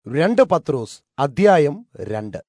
രണ്ട് പത്രോസ് അദ്ധ്യായം രണ്ട്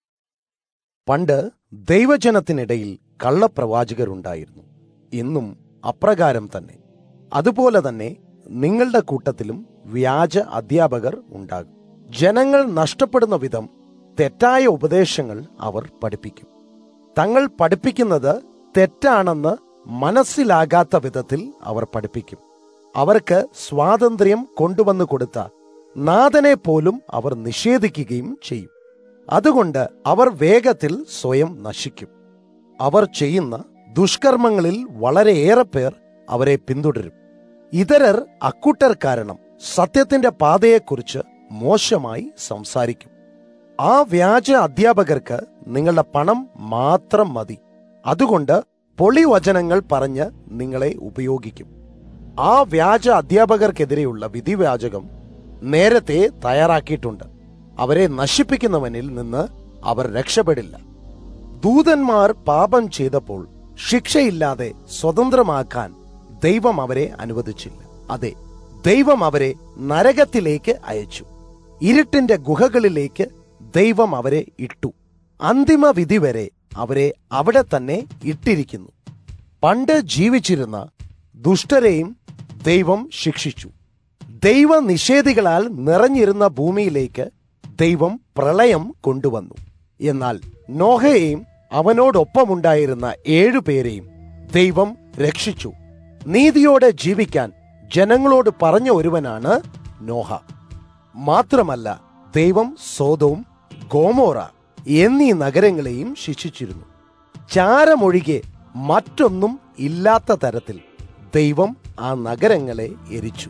പണ്ട് ദൈവജനത്തിനിടയിൽ കള്ളപ്രവാചകരുണ്ടായിരുന്നു ഇന്നും അപ്രകാരം തന്നെ അതുപോലെ തന്നെ നിങ്ങളുടെ കൂട്ടത്തിലും വ്യാജ അധ്യാപകർ ഉണ്ടാകും ജനങ്ങൾ നഷ്ടപ്പെടുന്ന വിധം തെറ്റായ ഉപദേശങ്ങൾ അവർ പഠിപ്പിക്കും തങ്ങൾ പഠിപ്പിക്കുന്നത് തെറ്റാണെന്ന് മനസ്സിലാകാത്ത വിധത്തിൽ അവർ പഠിപ്പിക്കും അവർക്ക് സ്വാതന്ത്ര്യം കൊണ്ടുവന്നു കൊടുത്ത നാഥനെ പോലും അവർ നിഷേധിക്കുകയും ചെയ്യും അതുകൊണ്ട് അവർ വേഗത്തിൽ സ്വയം നശിക്കും അവർ ചെയ്യുന്ന ദുഷ്കർമ്മങ്ങളിൽ വളരെയേറെ പേർ അവരെ പിന്തുടരും ഇതരർ അക്കൂട്ടർ കാരണം സത്യത്തിന്റെ പാതയെക്കുറിച്ച് മോശമായി സംസാരിക്കും ആ വ്യാജ അധ്യാപകർക്ക് നിങ്ങളുടെ പണം മാത്രം മതി അതുകൊണ്ട് പൊളിവചനങ്ങൾ പറഞ്ഞ് നിങ്ങളെ ഉപയോഗിക്കും ആ വ്യാജ അധ്യാപകർക്കെതിരെയുള്ള വിധിവാചകം നേരത്തെ തയ്യാറാക്കിയിട്ടുണ്ട് അവരെ നശിപ്പിക്കുന്നവനിൽ നിന്ന് അവർ രക്ഷപ്പെടില്ല ദൂതന്മാർ പാപം ചെയ്തപ്പോൾ ശിക്ഷയില്ലാതെ സ്വതന്ത്രമാക്കാൻ ദൈവം അവരെ അനുവദിച്ചില്ല അതെ ദൈവം അവരെ നരകത്തിലേക്ക് അയച്ചു ഇരുട്ടിന്റെ ഗുഹകളിലേക്ക് ദൈവം അവരെ ഇട്ടു അന്തിമ വിധി വരെ അവരെ അവിടെ തന്നെ ഇട്ടിരിക്കുന്നു പണ്ട് ജീവിച്ചിരുന്ന ദുഷ്ടരെയും ദൈവം ശിക്ഷിച്ചു ദൈവനിഷേധികളാൽ നിറഞ്ഞിരുന്ന ഭൂമിയിലേക്ക് ദൈവം പ്രളയം കൊണ്ടുവന്നു എന്നാൽ നോഹയെയും അവനോടൊപ്പമുണ്ടായിരുന്ന ഏഴുപേരെയും ദൈവം രക്ഷിച്ചു നീതിയോടെ ജീവിക്കാൻ ജനങ്ങളോട് പറഞ്ഞ ഒരുവനാണ് നോഹ മാത്രമല്ല ദൈവം സോതവും ഗോമോറ എന്നീ നഗരങ്ങളെയും ശിക്ഷിച്ചിരുന്നു ചാരമൊഴികെ മറ്റൊന്നും ഇല്ലാത്ത തരത്തിൽ ദൈവം ആ നഗരങ്ങളെ എരിച്ചു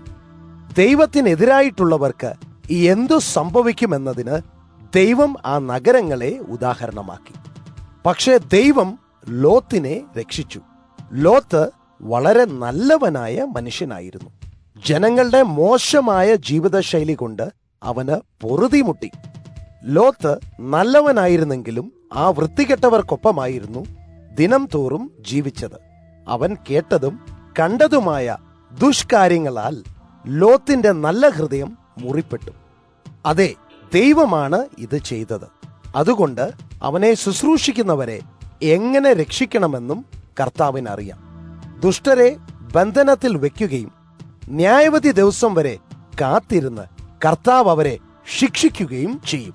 ദൈവത്തിനെതിരായിട്ടുള്ളവർക്ക് എന്തു സംഭവിക്കുമെന്നതിന് ദൈവം ആ നഗരങ്ങളെ ഉദാഹരണമാക്കി പക്ഷേ ദൈവം ലോത്തിനെ രക്ഷിച്ചു ലോത്ത് വളരെ നല്ലവനായ മനുഷ്യനായിരുന്നു ജനങ്ങളുടെ മോശമായ ജീവിതശൈലി കൊണ്ട് അവന് പൊറുതിമുട്ടി ലോത്ത് നല്ലവനായിരുന്നെങ്കിലും ആ വൃത്തികെട്ടവർക്കൊപ്പമായിരുന്നു ദിനം തോറും ജീവിച്ചത് അവൻ കേട്ടതും കണ്ടതുമായ ദുഷ്കാര്യങ്ങളാൽ ലോത്തിന്റെ നല്ല ഹൃദയം മുറിപ്പെട്ടു അതെ ദൈവമാണ് ഇത് ചെയ്തത് അതുകൊണ്ട് അവനെ ശുശ്രൂഷിക്കുന്നവരെ എങ്ങനെ രക്ഷിക്കണമെന്നും കർത്താവിനറിയാം ദുഷ്ടരെ ബന്ധനത്തിൽ വെക്കുകയും ന്യായവധി ദിവസം വരെ കാത്തിരുന്ന് കർത്താവ് അവരെ ശിക്ഷിക്കുകയും ചെയ്യും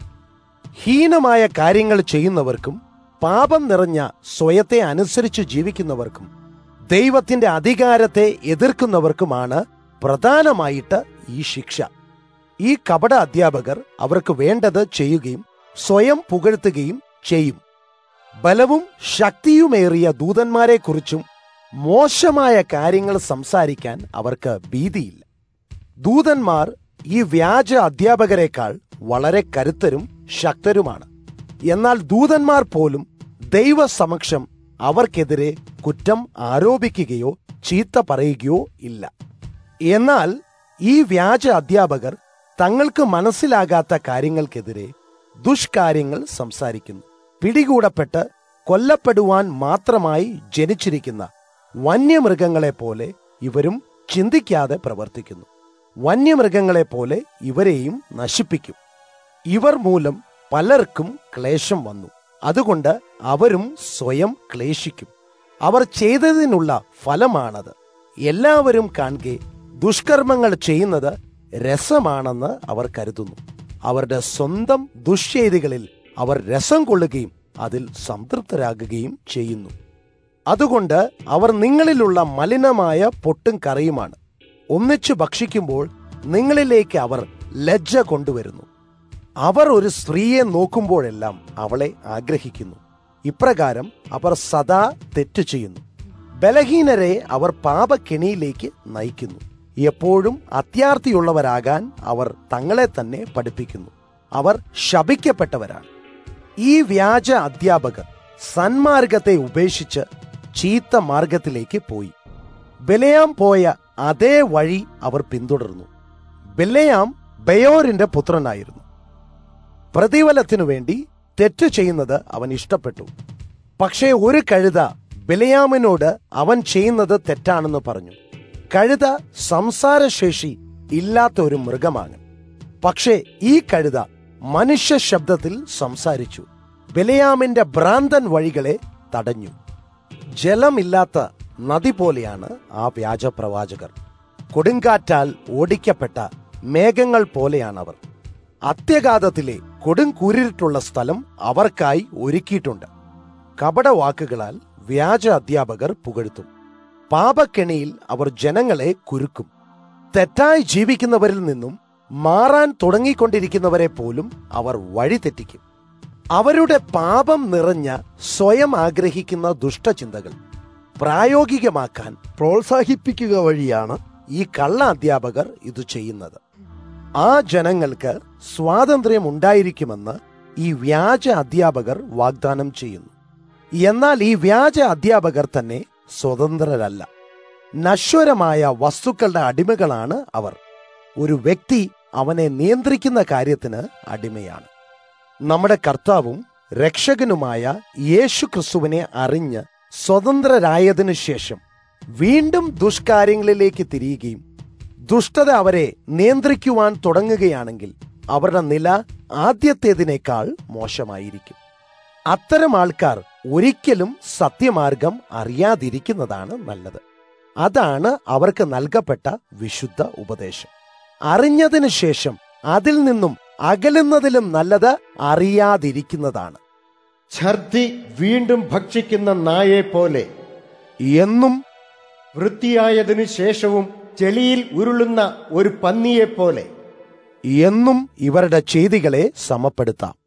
ഹീനമായ കാര്യങ്ങൾ ചെയ്യുന്നവർക്കും പാപം നിറഞ്ഞ സ്വയത്തെ അനുസരിച്ച് ജീവിക്കുന്നവർക്കും ദൈവത്തിന്റെ അധികാരത്തെ എതിർക്കുന്നവർക്കുമാണ് പ്രധാനമായിട്ട് ഈ ശിക്ഷ ഈ കപട അധ്യാപകർ അവർക്ക് വേണ്ടത് ചെയ്യുകയും സ്വയം പുകഴ്ത്തുകയും ചെയ്യും ബലവും ശക്തിയുമേറിയ ദൂതന്മാരെക്കുറിച്ചും മോശമായ കാര്യങ്ങൾ സംസാരിക്കാൻ അവർക്ക് ഭീതിയില്ല ദൂതന്മാർ ഈ വ്യാജ അധ്യാപകരെക്കാൾ വളരെ കരുത്തരും ശക്തരുമാണ് എന്നാൽ ദൂതന്മാർ പോലും ദൈവസമക്ഷം അവർക്കെതിരെ കുറ്റം ആരോപിക്കുകയോ ചീത്ത പറയുകയോ ഇല്ല എന്നാൽ ഈ വ്യാജ അധ്യാപകർ തങ്ങൾക്ക് മനസ്സിലാകാത്ത കാര്യങ്ങൾക്കെതിരെ ദുഷ്കാര്യങ്ങൾ സംസാരിക്കുന്നു പിടികൂടപ്പെട്ട് കൊല്ലപ്പെടുവാൻ മാത്രമായി ജനിച്ചിരിക്കുന്ന വന്യമൃഗങ്ങളെ പോലെ ഇവരും ചിന്തിക്കാതെ പ്രവർത്തിക്കുന്നു വന്യമൃഗങ്ങളെ പോലെ ഇവരെയും നശിപ്പിക്കും ഇവർ മൂലം പലർക്കും ക്ലേശം വന്നു അതുകൊണ്ട് അവരും സ്വയം ക്ലേശിക്കും അവർ ചെയ്തതിനുള്ള ഫലമാണത് എല്ലാവരും കാണുകെ ദുഷ്കർമ്മങ്ങൾ ചെയ്യുന്നത് രസമാണെന്ന് അവർ കരുതുന്നു അവരുടെ സ്വന്തം ദുഷ്ചെയ്തികളിൽ അവർ രസം കൊള്ളുകയും അതിൽ സംതൃപ്തരാകുകയും ചെയ്യുന്നു അതുകൊണ്ട് അവർ നിങ്ങളിലുള്ള മലിനമായ പൊട്ടും കറിയുമാണ് ഒന്നിച്ചു ഭക്ഷിക്കുമ്പോൾ നിങ്ങളിലേക്ക് അവർ ലജ്ജ കൊണ്ടുവരുന്നു അവർ ഒരു സ്ത്രീയെ നോക്കുമ്പോഴെല്ലാം അവളെ ആഗ്രഹിക്കുന്നു ഇപ്രകാരം അവർ സദാ തെറ്റു ചെയ്യുന്നു ബലഹീനരെ അവർ പാപക്കെണിയിലേക്ക് നയിക്കുന്നു എപ്പോഴും അത്യാർത്ഥിയുള്ളവരാകാൻ അവർ തങ്ങളെ തന്നെ പഠിപ്പിക്കുന്നു അവർ ശപിക്കപ്പെട്ടവരാണ് ഈ വ്യാജ അധ്യാപകർ സന്മാർഗത്തെ ഉപേക്ഷിച്ച് ചീത്ത മാർഗത്തിലേക്ക് പോയി ബലയാം പോയ അതേ വഴി അവർ പിന്തുടർന്നു ബലയാം ബയോറിന്റെ പുത്രനായിരുന്നു പ്രതിഫലത്തിനു വേണ്ടി തെറ്റു ചെയ്യുന്നത് അവൻ ഇഷ്ടപ്പെട്ടു പക്ഷേ ഒരു കഴുത ബലയാമിനോട് അവൻ ചെയ്യുന്നത് തെറ്റാണെന്ന് പറഞ്ഞു കഴുത സംസാരശേഷി ഇല്ലാത്ത ഒരു മൃഗമാണ് പക്ഷേ ഈ കഴുത മനുഷ്യ ശബ്ദത്തിൽ സംസാരിച്ചു ബെലയാമിന്റെ ഭ്രാന്തൻ വഴികളെ തടഞ്ഞു ജലമില്ലാത്ത നദി പോലെയാണ് ആ വ്യാജപ്രവാചകർ കൊടുങ്കാറ്റാൽ ഓടിക്കപ്പെട്ട മേഘങ്ങൾ പോലെയാണവർ അത്യഘാതത്തിലെ കൊടുങ്കൂരിട്ടുള്ള സ്ഥലം അവർക്കായി ഒരുക്കിയിട്ടുണ്ട് കപടവാക്കുകളാൽ വ്യാജ അധ്യാപകർ പുകഴ്ത്തും പാപക്കെണിയിൽ അവർ ജനങ്ങളെ കുരുക്കും തെറ്റായി ജീവിക്കുന്നവരിൽ നിന്നും മാറാൻ തുടങ്ങിക്കൊണ്ടിരിക്കുന്നവരെ പോലും അവർ വഴിതെറ്റിക്കും അവരുടെ പാപം നിറഞ്ഞ സ്വയം ആഗ്രഹിക്കുന്ന ദുഷ്ടചിന്തകൾ പ്രായോഗികമാക്കാൻ പ്രോത്സാഹിപ്പിക്കുക വഴിയാണ് ഈ കള്ള അധ്യാപകർ ഇത് ചെയ്യുന്നത് ആ ജനങ്ങൾക്ക് സ്വാതന്ത്ര്യം ഉണ്ടായിരിക്കുമെന്ന് ഈ വ്യാജ അധ്യാപകർ വാഗ്ദാനം ചെയ്യുന്നു എന്നാൽ ഈ വ്യാജ അധ്യാപകർ തന്നെ സ്വതന്ത്രരല്ല നശ്വരമായ വസ്തുക്കളുടെ അടിമകളാണ് അവർ ഒരു വ്യക്തി അവനെ നിയന്ത്രിക്കുന്ന കാര്യത്തിന് അടിമയാണ് നമ്മുടെ കർത്താവും രക്ഷകനുമായ യേശു ക്രിസ്തുവിനെ അറിഞ്ഞ് സ്വതന്ത്രരായതിനു ശേഷം വീണ്ടും ദുഷ്കാര്യങ്ങളിലേക്ക് തിരിയുകയും ദുഷ്ടത അവരെ നിയന്ത്രിക്കുവാൻ തുടങ്ങുകയാണെങ്കിൽ അവരുടെ നില ആദ്യത്തേതിനേക്കാൾ മോശമായിരിക്കും അത്തരം ആൾക്കാർ ഒരിക്കലും സത്യമാർഗം അറിയാതിരിക്കുന്നതാണ് നല്ലത് അതാണ് അവർക്ക് നൽകപ്പെട്ട വിശുദ്ധ ഉപദേശം അറിഞ്ഞതിനു ശേഷം അതിൽ നിന്നും അകലുന്നതിലും നല്ലത് അറിയാതിരിക്കുന്നതാണ് ഛർദി വീണ്ടും ഭക്ഷിക്കുന്ന നായെ പോലെ എന്നും വൃത്തിയായതിനു ശേഷവും ചെളിയിൽ ഉരുളുന്ന ഒരു പന്നിയെപ്പോലെ എന്നും ഇവരുടെ ചെയ്തികളെ സമപ്പെടുത്താം